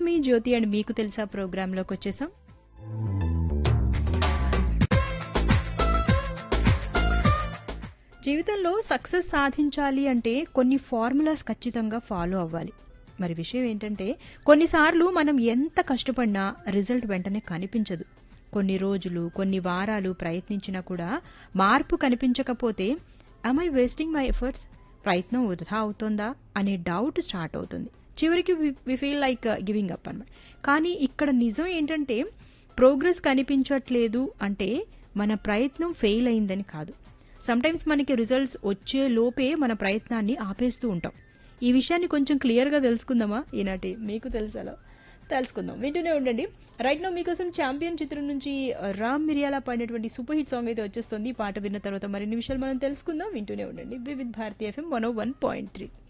మీ జ్యోతి and మీకు తెలుసా ప్రోగ్రాంలోకి వచ్చేసాం జీవితంలో సక్సెస్ సాధించాలి అంటే కొన్ని ఫార్ములాస్ ఖచ్చితంగా ఫాలో అవ్వాలి మరి విషయం ఏంటంటే కొన్నిసార్లు మనం ఎంత కష్టపడినా రిజల్ట్ వెంటనే కనిపించదు కొన్ని రోజులు కొన్ని వారాలు ప్రయత్నించినా కూడా మార్పు కనిపించకపోతే ఐ వేస్టింగ్ మై ఎఫర్ట్స్ ప్రయత్నం వృధా అవుతుందా అనే డౌట్ స్టార్ట్ అవుతుంది చివరికి we feel like giving up అనమాట కానీ ఇక్కడ నిజం ఏంటంటే ప్రోగ్రెస్ కనిపించట్లేదు అంటే మన ప్రయత్నం ఫెయిల్ అయిందని కాదు సమ్టైమ్స్ మనకి రిజల్ట్స్ వచ్చే లోపే మన ప్రయత్నాన్ని ఆపేస్తూ ఉంటాం ఈ విషయాన్ని కొంచెం క్లియర్గా తెలుసుకుందామా ఈనాటి మీకు తెలుసాలో తెలుసుకుందాం వింటూనే ఉండండి రైట్ నో మీకోసం ఛాంపియన్ చిత్రం నుంచి రామ్ మిరియాల పాడినటువంటి సూపర్ హిట్ సాంగ్ అయితే వచ్చేస్తుంది ఈ పాట విన్న తర్వాత మరిన్ని విషయాలు మనం తెలుసుకుందాం వింటూనే ఉండండి Vividh Bharati FM one one point three